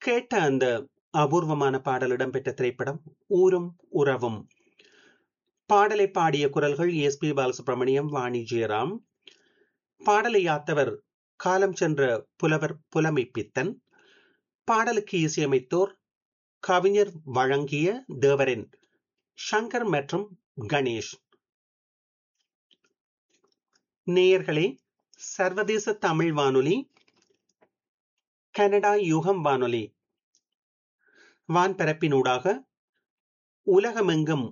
கேட்ட அந்த அபூர்வமான பாடல் இடம்பெற்ற திரைப்படம் ஊரும் உறவும் பாடலை பாடிய குரல்கள் எஸ் பி பாலசுப்ரமணியம் வாணி ஜெயராம் பாடலை யாத்தவர் காலம் சென்ற புலவர் புலமை பித்தன் பாடலுக்கு இசையமைத்தோர் கவிஞர் வழங்கிய தேவரின் சங்கர் மற்றும் கணேஷ் நேயர்களே சர்வதேச தமிழ் வானொலி கனடா யுகம் வானொலி வான்பரப்பினூடாக உலகமெங்கும்